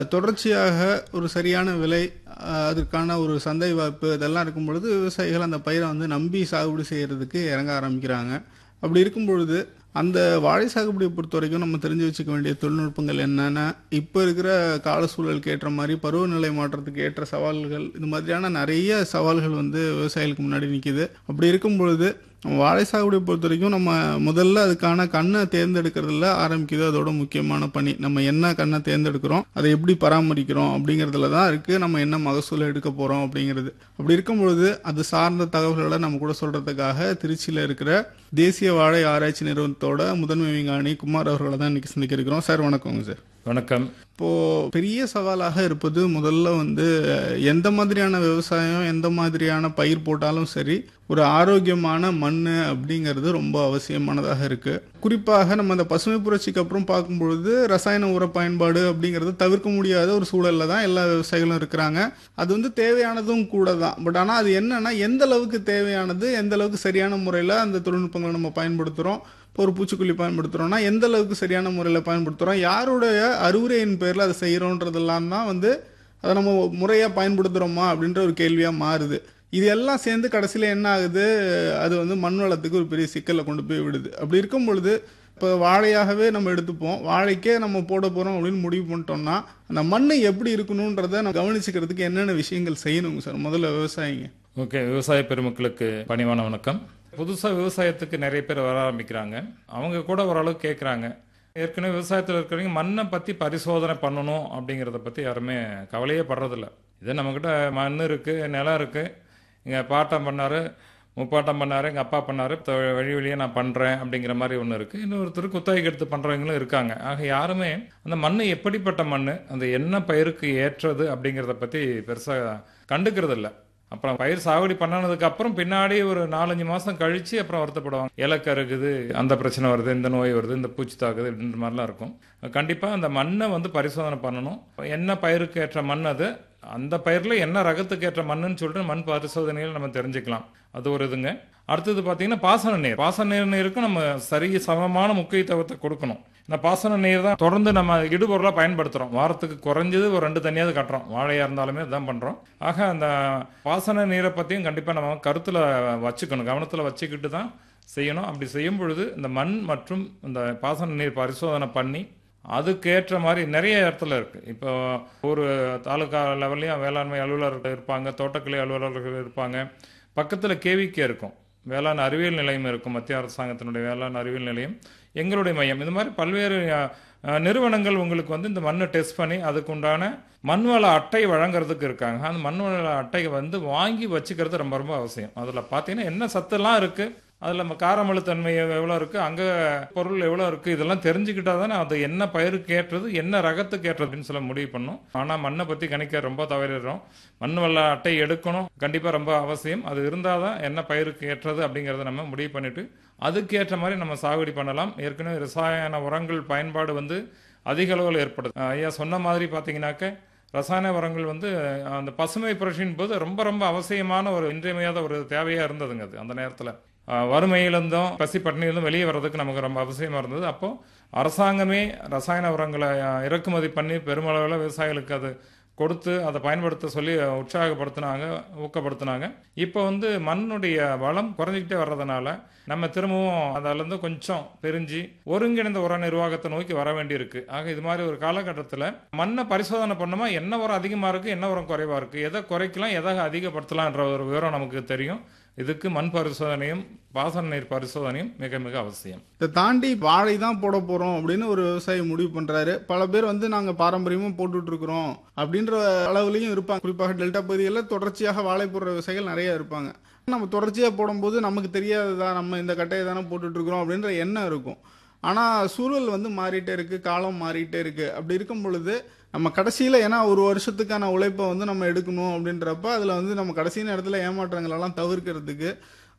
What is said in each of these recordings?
தொடர்ச்சியாக ஒரு சரியான விலை அஹ், அதற்கான ஒரு சந்தை வாய்ப்பு இதெல்லாம் இருக்கும் பொழுது விவசாயிகள் அந்த பயிரை வந்து நம்பி சாகுபடி செய்யறதுக்கு இறங்க ஆரம்பிக்கிறாங்க அப்படி இருக்கும் பொழுது அந்த வாழை சாகுபடியை பொறுத்த வரைக்கும் நம்ம தெரிஞ்சு வச்சுக்க வேண்டிய தொழில்நுட்பங்கள் என்னென்ன இப்போ இருக்கிற கால சூழலுக்கு ஏற்ற மாதிரி பருவநிலை மாற்றத்துக்கு ஏற்ற சவால்கள் இது மாதிரியான நிறைய சவால்கள் வந்து விவசாயிகளுக்கு முன்னாடி நிற்கிது அப்படி இருக்கும் பொழுது நம்ம வாழை சாகுபடியை பொறுத்த வரைக்கும் நம்ம முதல்ல அதுக்கான கண்ணை தேர்ந்தெடுக்கிறதுல ஆரம்பிக்குது அதோட முக்கியமான பணி நம்ம என்ன கண்ணை தேர்ந்தெடுக்கிறோம் அதை எப்படி பராமரிக்கிறோம் அப்படிங்கிறதுல தான் இருக்கு நம்ம என்ன மகசூலை எடுக்க போறோம் அப்படிங்கிறது அப்படி இருக்கும் பொழுது அது சார்ந்த தகவல்களை நம்ம கூட சொல்றதுக்காக திருச்சியில் இருக்கிற தேசிய வாழை ஆராய்ச்சி நிறுவனத்தோட முதன்மை விஞ்ஞானி குமார் அவர்களை தான் இன்னைக்கு சந்திக்க இருக்கிறோம் சார் வணக்கங்க சார் வணக்கம் இப்போ பெரிய சவாலாக இருப்பது முதல்ல வந்து அஹ், எந்த மாதிரியான விவசாயம் எந்த மாதிரியான பயிர் போட்டாலும் சரி ஒரு ஆரோக்கியமான மண் அப்படிங்கிறது ரொம்ப அவசியமானதாக இருக்கு குறிப்பாக நம்ம அந்த பசுமை புரட்சிக்கு அப்புறம் பார்க்கும் பொழுது ரசாயன உர பயன்பாடு அப்படிங்கிறது தவிர்க்க முடியாத ஒரு சூழல்ல தான் எல்லா விவசாயிகளும் இருக்கிறாங்க அது வந்து தேவையானதும் கூட தான் பட் ஆனால் அது என்னன்னா எந்த அளவுக்கு தேவையானது எந்த அளவுக்கு சரியான முறையில் அந்த தொழில்நுட்பங்களை நம்ம பயன்படுத்துகிறோம் இப்போ ஒரு பூச்சிக்கொல்லி பயன்படுத்துகிறோம்னா எந்த அளவுக்கு சரியான முறையில் பயன்படுத்துகிறோம் யாருடைய அறிவுரையின் பேரில் அதை செய்கிறோன்றதெல்லாம் தான் வந்து அதை நம்ம முறையாக பயன்படுத்துகிறோமா அப்படின்ற ஒரு கேள்வியாக மாறுது இது எல்லாம் சேர்ந்து கடைசியில் என்ன ஆகுது அது வந்து மண் வளத்துக்கு ஒரு பெரிய சிக்கலை கொண்டு போய் விடுது அப்படி இருக்கும் பொழுது இப்போ வாழையாகவே நம்ம எடுத்துப்போம் வாழைக்கே நம்ம போட போகிறோம் அப்படின்னு முடிவு பண்ணிட்டோம்னா அந்த மண் எப்படி இருக்கணுன்றதை நம்ம கவனிச்சுக்கிறதுக்கு என்னென்ன விஷயங்கள் செய்யணுங்க சார் முதல்ல விவசாயிங்க ஓகே விவசாய பெருமக்களுக்கு பணிவான வணக்கம் புதுசாக விவசாயத்துக்கு நிறைய பேர் வர ஆரம்பிக்கிறாங்க அவங்க கூட ஓரளவு கேட்குறாங்க ஏற்கனவே விவசாயத்தில் இருக்கிறவங்க மண்ணை பற்றி பரிசோதனை பண்ணணும் அப்படிங்கிறத பற்றி யாருமே கவலையே படுறதில்ல இதே நம்மக்கிட்ட மண் இருக்குது நிலம் இருக்குது எங்கள் பாட்டம் பண்ணார் முப்பாட்டம் பண்ணார் எங்கள் அப்பா பண்ணார் வழி வழியாக நான் பண்ணுறேன் அப்படிங்கிற மாதிரி ஒன்று இருக்குது இன்னொருத்தர் குத்தகைக்கு எடுத்து பண்ணுறவங்களும் இருக்காங்க ஆக யாருமே அந்த மண் எப்படிப்பட்ட மண் அந்த என்ன பயிருக்கு ஏற்றது அப்படிங்கிறத பற்றி பெருசாக கண்டுக்கிறது இல்லை அப்புறம் பயிர் சாகுபடி பண்ணனதுக்கு அப்புறம் பின்னாடி ஒரு நாலஞ்சு மாசம் கழிச்சு அப்புறம் வருத்தப்படுவாங்க இலை கருகுது அந்த பிரச்சனை வருது இந்த நோய் வருது இந்த பூச்சி தாக்குது அப்படின்ற மாதிரிலாம் இருக்கும் கண்டிப்பா அந்த மண்ணை வந்து பரிசோதனை பண்ணணும் என்ன பயிருக்கு ஏற்ற மண் அது அந்த பயிர்ல என்ன ரகத்துக்கு ஏற்ற மண்ணுன்னு சொல்லிட்டு மண் பரிசோதனையில் நம்ம தெரிஞ்சுக்கலாம் அது ஒரு இதுங்க அடுத்தது பார்த்தீங்கன்னா பாசன நீர் பாசன நீர் நீருக்கும் நம்ம சரி சமமான முக்கியத்துவத்தை கொடுக்கணும் இந்த பாசன நீர் தான் தொடர்ந்து நம்ம இடுபொருளாக பயன்படுத்துகிறோம் வாரத்துக்கு குறைஞ்சது ஒரு ரெண்டு தண்ணியாவது கட்டுறோம் வாழையாக இருந்தாலுமே இதுதான் பண்ணுறோம் ஆக அந்த பாசன நீரை பற்றியும் கண்டிப்பாக நம்ம கருத்தில் வச்சுக்கணும் கவனத்தில் வச்சுக்கிட்டு தான் செய்யணும் அப்படி செய்யும் பொழுது இந்த மண் மற்றும் இந்த பாசன நீர் பரிசோதனை பண்ணி அதுக்கேற்ற மாதிரி நிறைய இடத்துல இருக்கு இப்போ ஒரு தாலுகா லெவல்லையும் வேளாண்மை அலுவலர்கள் இருப்பாங்க தோட்டக்கலை அலுவலர்கள் இருப்பாங்க பக்கத்தில் கேவிகே இருக்கும் வேளாண் அறிவியல் நிலையம் இருக்கும் மத்திய அரசாங்கத்தினுடைய வேளாண் அறிவியல் நிலையம் எங்களுடைய மையம் இந்த மாதிரி பல்வேறு அஹ், அஹ், நிறுவனங்கள் உங்களுக்கு வந்து இந்த மண்ணை டெஸ்ட் பண்ணி அதுக்கு உண்டான மண்வள அட்டை வழங்குறதுக்கு இருக்காங்க அந்த மண்வள அட்டையை வந்து வாங்கி வச்சுக்கிறது ரொம்ப ரொம்ப அவசியம் அதில் பார்த்தீங்கன்னா என்ன சத்தெல்லாம் இருக்குது அதில் நம்ம காரமழுத்தன்மை எவ்வளோ இருக்குது அங்கே பொருள் எவ்வளோ இருக்குது இதெல்லாம் தெரிஞ்சுக்கிட்டா தானே அது என்ன பயிருக்கு ஏற்றது என்ன ரகத்துக்கு ஏற்றது அப்படின்னு சொல்ல முடிவு பண்ணும் ஆனால் மண்ணை பற்றி கணிக்க ரொம்ப தவறிடுறோம் மண் வள அட்டை எடுக்கணும் கண்டிப்பாக ரொம்ப அவசியம் அது இருந்தால் தான் என்ன பயிருக்கு ஏற்றது அப்படிங்கிறத நம்ம முடிவு பண்ணிட்டு அதுக்கு ஏற்ற மாதிரி நம்ம சாகுபடி பண்ணலாம் ஏற்கனவே ரசாயன உரங்கள் பயன்பாடு வந்து அதிக அளவில் ஏற்படுது அஹ் ஐயா சொன்ன மாதிரி பார்த்தீங்கன்னாக்க ரசாயன உரங்கள் வந்து அஹ், அந்த பசுமை புரட்சியின் போது ரொம்ப ரொம்ப அவசியமான ஒரு இன்றியமையாத ஒரு தேவையாக இருந்ததுங்க அது அந்த நேரத்தில் வறுமையிலிருந்தும் பசி பட்டினியிலிருந்தும் வெளியே வர்றதுக்கு நமக்கு ரொம்ப அவசியமாக இருந்தது அப்போ அரசாங்கமே ரசாயன உரங்களை அஹ், இறக்குமதி பண்ணி பெருமளவில் விவசாயிகளுக்கு அது கொடுத்து அதை பயன்படுத்த சொல்லி உற்சாகப்படுத்தினாங்க ஊக்கப்படுத்தினாங்க இப்போ வந்து மண்ணுடைய வளம் குறைஞ்சிக்கிட்டே வர்றதுனால நம்ம திரும்பவும் அதிலிருந்து கொஞ்சம் பிரிஞ்சு ஒருங்கிணைந்த உர நிர்வாகத்தை நோக்கி வர வேண்டியிருக்கு ஆக இது மாதிரி ஒரு காலகட்டத்தில் மண்ணை பரிசோதனை பண்ணோமா என்ன உரம் அதிகமாக இருக்குது என்ன உரம் குறைவாக இருக்குது எதை குறைக்கலாம் எதை அதிகப்படுத்தலாம்ன்ற ஒரு விவரம் நமக்கு தெரியும் இதுக்கு மண் பரிசோதனையும் பாசன நீர் பரிசோதனையும் மிக மிக அவசியம் இதை தாண்டி வாழை தான் போட போறோம் அப்படின்னு ஒரு விவசாயி முடிவு பண்றாரு பல பேர் வந்து நாங்க பாரம்பரியமா போட்டுட்டு இருக்கிறோம் அப்படின்ற அளவுலயும் இருப்பாங்க குறிப்பாக டெல்டா பகுதிகளில் தொடர்ச்சியாக வாழை போடுற விவசாயிகள் நிறைய இருப்பாங்க நம்ம தொடர்ச்சியாக போடும்போது நமக்கு தெரியாததா நம்ம இந்த கட்டையை தானே போட்டுட்டு இருக்கிறோம் அப்படின்ற எண்ணம் இருக்கும் ஆனால் சூழல் வந்து மாறிட்டே இருக்கு காலம் மாறிட்டே இருக்கு அப்படி இருக்கும் பொழுது நம்ம கடைசியில் ஏன்னா ஒரு வருஷத்துக்கான உழைப்பை வந்து நம்ம எடுக்கணும் அப்படின்றப்ப அதில் வந்து நம்ம கடைசி நேரத்தில் ஏமாற்றங்களெல்லாம் தவிர்க்கிறதுக்கு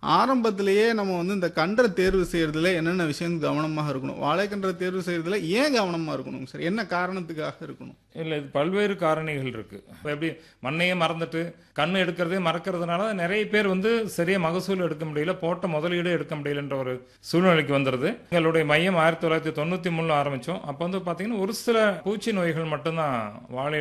ஆரம்பத்திலேயே நம்ம வந்து இந்த கன்றை தேர்வு செய்யறதுல என்னென்ன விஷயம் கவனமாக இருக்கணும் வாழைக்கன்றை தேர்வு செய்யறதுல ஏன் கவனமாக இருக்கணும் சார் என்ன காரணத்துக்காக இருக்கணும் இல்லை இது பல்வேறு காரணிகள் இருக்கு இப்ப எப்படி மண்ணையே மறந்துட்டு கண் எடுக்கிறதே மறக்கிறதுனால நிறைய பேர் வந்து சரியா மகசூல் எடுக்க முடியல போட்ட முதலீடு எடுக்க முடியலன்ற ஒரு சூழ்நிலைக்கு வந்துடுது எங்களுடைய மையம் ஆயிரத்தி தொள்ளாயிரத்தி தொண்ணூற்றி மூணில் ஆரம்பித்தோம் அப்போ வந்து பார்த்தீங்கன்னா ஒரு சில பூச்சி நோய்கள் மட்டும்தான் வாழை